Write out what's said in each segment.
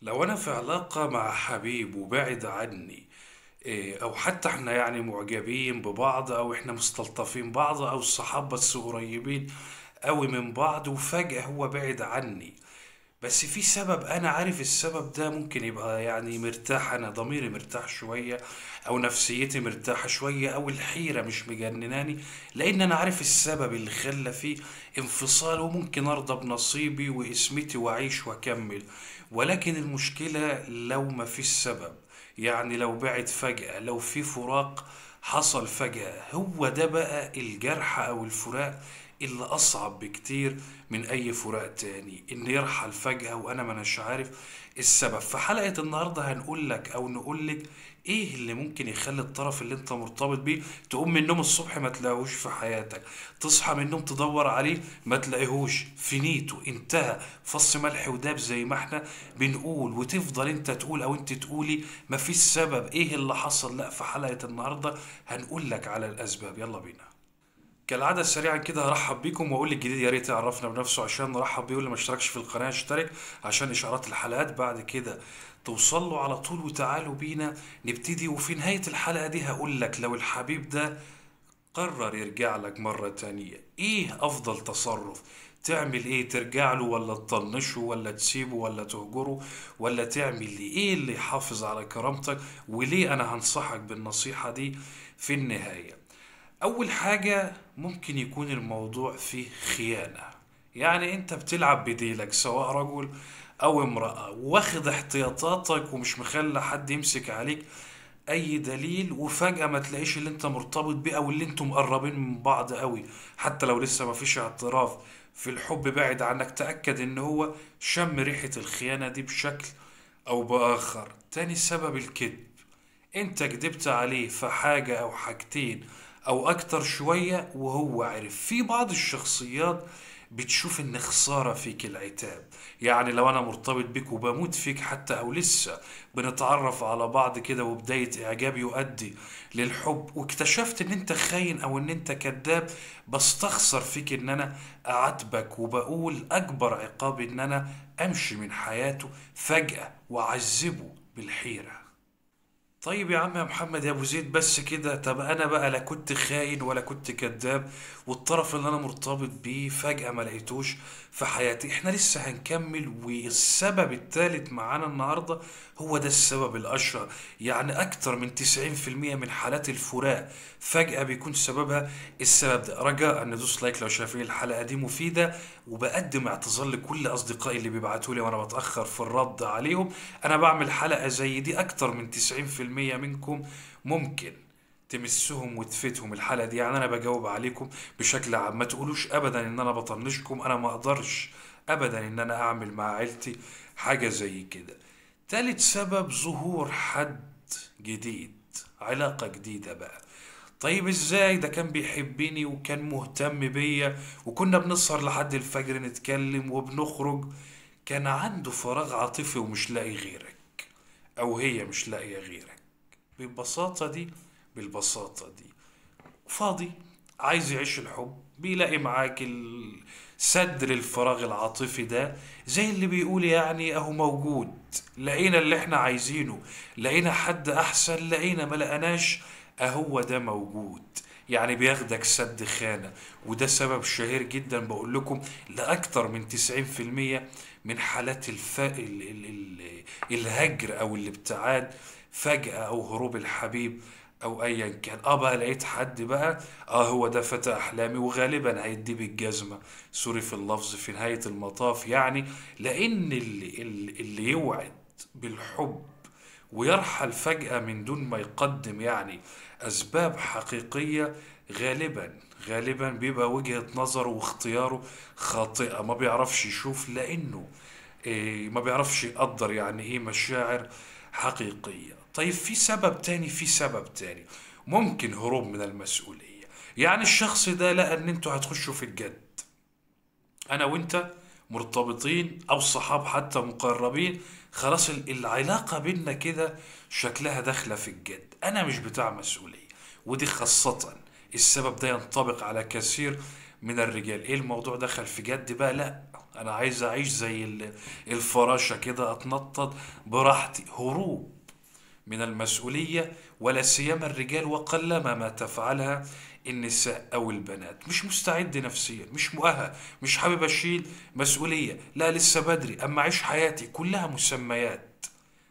لو أنا في علاقة مع حبيب وبعد عني إيه، أو حتى احنا يعني معجبين ببعض أو احنا مستلطفين بعض أو الصحاب بس قريبين أوي من بعض وفجأة هو بعد عني بس في سبب أنا عارف السبب ده ممكن يبقى يعني مرتاح أنا ضميري مرتاح شوية أو نفسيتي مرتاحة شوية أو الحيرة مش مجنناني لأن أنا عارف السبب اللي خلى فيه انفصال وممكن أرضى بنصيبي واسمتي وأعيش وأكمل ولكن المشكلة لو ما فيش سبب يعني لو بعد فجأة لو في فراق حصل فجأة هو ده بقى الجرح أو الفراق اللي أصعب بكتير من أي فراق تاني إن يرحل فجأة وأنا ما أناش عارف السبب في حلقة النهاردة هنقول لك أو نقول لك إيه اللي ممكن يخلي الطرف اللي أنت مرتبط بيه تقوم من النوم الصبح ما تلاقيهوش في حياتك تصحى من النوم تدور عليه ما تلاقيهوش فينيتو انتهى فص ملح وداب زي ما احنا بنقول وتفضل انت تقول او انت تقولي مفيش سبب ايه اللي حصل لا في حلقة النهاردة هنقول لك على الاسباب يلا بينا كالعادة سريعا كده هرحب بيكم واقول الجديد يا ريت يعرفنا بنفسه عشان نرحب بيه واللي ما اشتركش في القناة اشترك عشان اشعارات الحلقات بعد كده توصل له على طول وتعالوا بينا نبتدي وفي نهاية الحلقة دي هقول لك لو الحبيب ده قرر يرجع لك مرة تانية ايه افضل تصرف تعمل ايه ترجع له ولا تطنشه ولا تسيبه ولا تهجره ولا تعمل لي ايه اللي يحافظ على كرامتك وليه انا هنصحك بالنصيحة دي في النهاية اول حاجة ممكن يكون الموضوع فيه خيانة يعني انت بتلعب بديلك سواء رجل او امرأة واخد احتياطاتك ومش مخلي حد يمسك عليك اي دليل وفجأة ما تلاقيش اللي انت مرتبط بيه او اللي انتم مقربين من بعض قوي حتى لو لسه ما فيش اعتراف في الحب بعد عنك تأكد ان هو شم ريحة الخيانة دي بشكل او بآخر تاني سبب الكذب انت كدبت عليه في حاجة او حاجتين او اكتر شوية وهو عرف في بعض الشخصيات بتشوف ان خسارة فيك العتاب يعني لو انا مرتبط بيك وبموت فيك حتى او لسه بنتعرف على بعض كده وبداية اعجاب يؤدي للحب واكتشفت ان انت خاين او ان انت كذاب بستخسر فيك ان انا اعاتبك وبقول اكبر عقاب ان انا امشي من حياته فجأة واعذبه بالحيرة طيب يا عم يا محمد يا ابو زيد بس كده طب انا بقى لا كنت خاين ولا كنت كذاب والطرف اللي انا مرتبط بيه فجأة ما لقيتوش في حياتي احنا لسه هنكمل والسبب الثالث معانا النهاردة هو ده السبب الاشهر يعني اكتر من 90% من حالات الفراق فجأة بيكون سببها السبب ده رجاء ندوس لايك لو شايفين الحلقة دي مفيدة وبقدم اعتذار لكل اصدقائي اللي بيبعتوا لي وانا بتأخر في الرد عليهم انا بعمل حلقة زي دي اكتر من 90% منكم ممكن تمسهم وتفيدهم الحلقة دي يعني انا بجاوب عليكم بشكل عام ما تقولوش ابدا ان انا بطنشكم انا ما اقدرش ابدا ان انا اعمل مع عيلتي حاجة زي كده تالت سبب ظهور حد جديد علاقة جديدة بقى طيب ازاي ده كان بيحبني وكان مهتم بيا وكنا بنسهر لحد الفجر نتكلم وبنخرج كان عنده فراغ عاطفي ومش لاقي غيرك او هي مش لاقية غيرك بالبساطة دي بالبساطة دي فاضي عايز يعيش الحب بيلاقي معاك السد للفراغ العاطفي ده زي اللي بيقول يعني اهو موجود لقينا اللي احنا عايزينه لقينا حد احسن لقينا ما لقناش اهو ده موجود يعني بياخدك سد خانة وده سبب شهير جدا بقول لكم لأكتر من 90% من حالات الف... ال... ال... ال... الهجر أو الابتعاد فجأة أو هروب الحبيب او ايا كان اه بقى لقيت حد بقى اه هو ده فتى احلامي وغالبا هيدي بالجزمه سوري في اللفظ في نهايه المطاف يعني لان اللي, اللي اللي يوعد بالحب ويرحل فجأة من دون ما يقدم يعني أسباب حقيقية غالبا غالبا بيبقى وجهة نظره واختياره خاطئة ما بيعرفش يشوف لأنه إيه ما بيعرفش يقدر يعني إيه مشاعر حقيقية طيب في سبب تاني في سبب تاني ممكن هروب من المسؤولية يعني الشخص ده لقى ان انتوا هتخشوا في الجد انا وانت مرتبطين او صحاب حتى مقربين خلاص ال- العلاقة بينا كده شكلها داخلة في الجد انا مش بتاع مسؤولية ودي خاصة السبب ده ينطبق على كثير من الرجال ايه الموضوع دخل في جد بقى لا انا عايز اعيش زي ال- الفراشة كده اتنطط براحتي هروب من المسؤولية ولا سيما الرجال وقلما ما تفعلها النساء أو البنات مش مستعد نفسيا مش مؤهل مش حابب أشيل مسؤولية لا لسه بدري أما أعيش حياتي كلها مسميات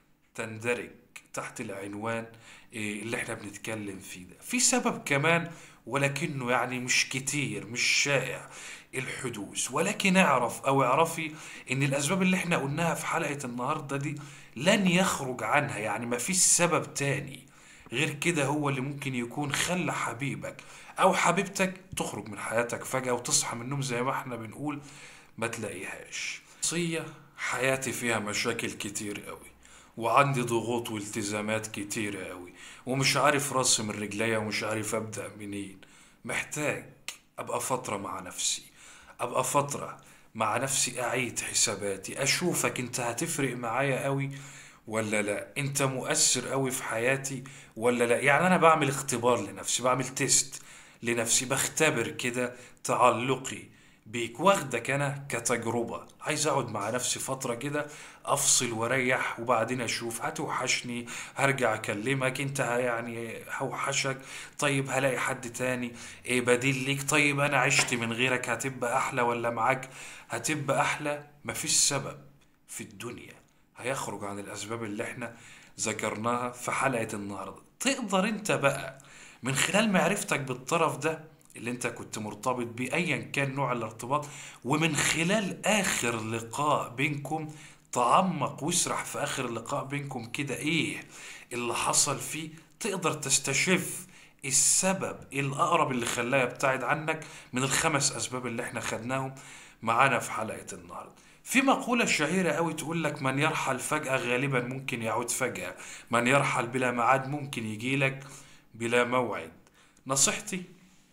تندرج تحت العنوان إيه، اللي احنا بنتكلم فيه ده في سبب كمان ولكنه يعني مش كتير مش شائع الحدوث ولكن اعرف او اعرفي ان الاسباب اللي احنا قلناها في حلقة النهاردة دي لن يخرج عنها يعني ما فيش سبب تاني غير كده هو اللي ممكن يكون خلى حبيبك او حبيبتك تخرج من حياتك فجأة وتصحى من النوم زي ما احنا بنقول ما تلاقيهاش شخصية حياتي فيها مشاكل كتير قوي وعندي ضغوط والتزامات كتيرة قوي ومش عارف راسي من رجليا ومش عارف أبدأ منين محتاج أبقى فترة مع نفسي أبقى فترة مع نفسي أعيد حساباتي أشوفك أنت هتفرق معايا قوي ولا لا أنت مؤثر قوي في حياتي ولا لا يعني أنا بعمل اختبار لنفسي بعمل تيست لنفسي بختبر كده تعلقي بيك واخدك انا كتجربة عايز اقعد مع نفسي فترة كده افصل واريح وبعدين اشوف هتوحشني هرجع اكلمك انت ه- يعني هوحشك طيب هلاقي حد تاني ايه بديل ليك طيب انا عشت من غيرك هتبقى احلى ولا معاك هتبقى احلى مفيش سبب في الدنيا هيخرج عن الاسباب اللي احنا ذكرناها في حلقة النهاردة تقدر انت بقى من خلال معرفتك بالطرف ده اللي انت كنت مرتبط بيه ايا كان نوع الارتباط ومن خلال اخر لقاء بينكم تعمق واسرح في اخر لقاء بينكم كده ايه اللي حصل فيه تقدر تستشف السبب الاقرب اللي خلاه يبتعد عنك من الخمس اسباب اللي احنا خدناهم معانا في حلقة النهارده في مقولة شهيرة قوي تقول لك من يرحل فجأة غالبا ممكن يعود فجأة من يرحل بلا ميعاد ممكن يجي لك بلا موعد نصيحتي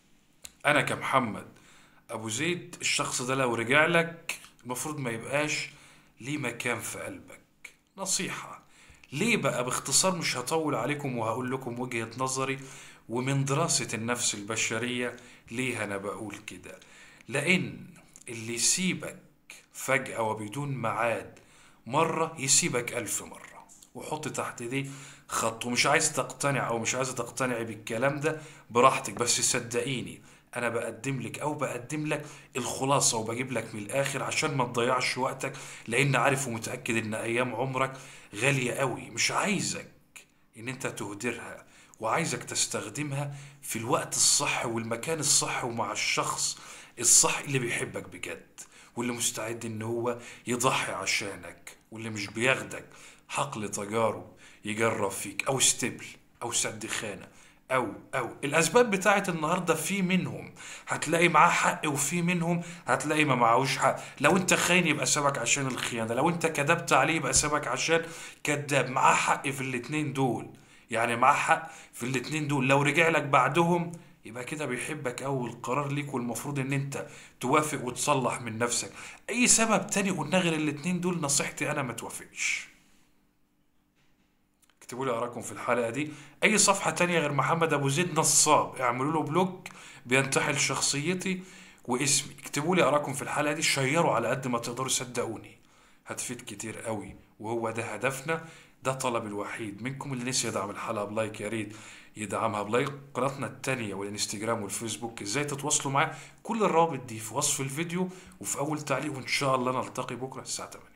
انا كمحمد ابو زيد الشخص ده لو رجع لك المفروض ما يبقاش ليه مكان في قلبك نصيحة ليه بقى باختصار مش هطول عليكم وهقول لكم وجهة نظري ومن دراسة النفس البشرية ليه انا بقول كده لان اللي يسيبك فجأة وبدون ميعاد مرة يسيبك ألف مرة وحط تحت دي خط ومش عايز تقتنع أو مش عايز تقتنع بالكلام ده براحتك بس صدقيني أنا بقدم لك أو بقدم لك الخلاصة وبجيب لك من الآخر عشان ما تضيعش وقتك لأن عارف ومتأكد إن أيام عمرك غالية قوي مش عايزك إن أنت تهدرها وعايزك تستخدمها في الوقت الصح والمكان الصح ومع الشخص الصح اللي بيحبك بجد واللي مستعد ان هو يضحي عشانك واللي مش بياخدك حقل تجارب يجرب فيك او استبل او سد خانة او او الاسباب بتاعت النهارده في منهم هتلاقي معاه حق وفي منهم هتلاقي ما معهوش حق لو انت خاين يبقى سابك عشان الخيانه لو انت كذبت عليه يبقى سابك عشان كذاب معاه حق في الاتنين دول يعني معاه حق في الاتنين دول لو رجع لك بعدهم يبقى كده بيحبك أوي القرار ليك والمفروض ان انت توافق وتصلح من نفسك اي سبب تاني قلنا غير الاتنين دول نصيحتي انا ما توافقش اكتبوا لي اراءكم في الحلقه دي اي صفحه تانية غير محمد ابو زيد نصاب اعملوا له بلوك بينتحل شخصيتي واسمي اكتبوا لي اراءكم في الحلقه دي شيروا على قد ما تقدروا صدقوني هتفيد كتير قوي وهو ده هدفنا ده طلب الوحيد منكم اللي نسي يدعم الحلقه بلايك يا ريت يدعمها بلايك قناتنا التانية والانستجرام والفيسبوك ازاي تتواصلوا معايا كل الروابط دي في وصف الفيديو وفي اول تعليق وان شاء الله نلتقي بكره الساعه 8